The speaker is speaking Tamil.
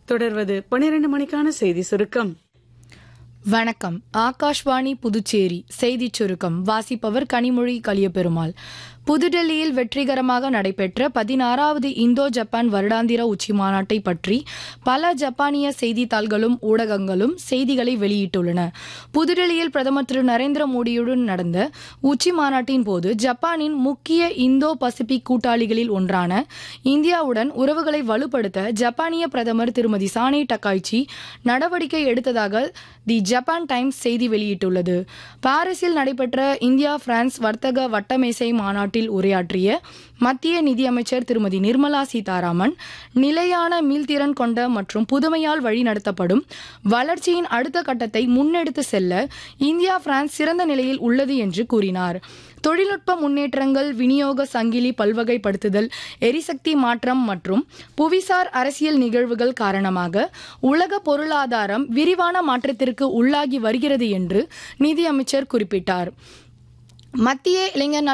தொடர்வது பனிரெண்டு மணிக்கான செய்தி சுருக்கம் வணக்கம் ஆகாஷ்வாணி புதுச்சேரி செய்திச் சுருக்கம் வாசிப்பவர் கனிமொழி கலியபெருமாள் புதுடெல்லியில் வெற்றிகரமாக நடைபெற்ற பதினாறாவது இந்தோ ஜப்பான் வருடாந்திர உச்சி மாநாட்டை பற்றி பல ஜப்பானிய செய்தித்தாள்களும் ஊடகங்களும் செய்திகளை வெளியிட்டுள்ளன புதுடெல்லியில் பிரதமர் திரு நரேந்திர மோடியுடன் நடந்த உச்சி மாநாட்டின் போது ஜப்பானின் முக்கிய இந்தோ பசிபிக் கூட்டாளிகளில் ஒன்றான இந்தியாவுடன் உறவுகளை வலுப்படுத்த ஜப்பானிய பிரதமர் திருமதி சானே டக்காய்ச்சி நடவடிக்கை எடுத்ததாக தி ஜப்பான் டைம்ஸ் செய்தி வெளியிட்டுள்ளது பாரிஸில் நடைபெற்ற இந்தியா பிரான்ஸ் வர்த்தக வட்டமேசை மாநாட்டில் உரையாற்றிய மத்திய நிதியமைச்சர் திருமதி நிர்மலா சீதாராமன் நிலையான மீள்திறன் கொண்ட மற்றும் புதுமையால் வழிநடத்தப்படும் வளர்ச்சியின் அடுத்த கட்டத்தை முன்னெடுத்து செல்ல இந்தியா பிரான்ஸ் சிறந்த நிலையில் உள்ளது என்று கூறினார் தொழில்நுட்ப முன்னேற்றங்கள் விநியோக சங்கிலி பல்வகைப்படுத்துதல் எரிசக்தி மாற்றம் மற்றும் புவிசார் அரசியல் நிகழ்வுகள் காரணமாக உலக பொருளாதாரம் விரிவான மாற்றத்திற்கு உள்ளாகி வருகிறது என்று நிதியமைச்சர் குறிப்பிட்டார் மத்திய இளைஞர் நல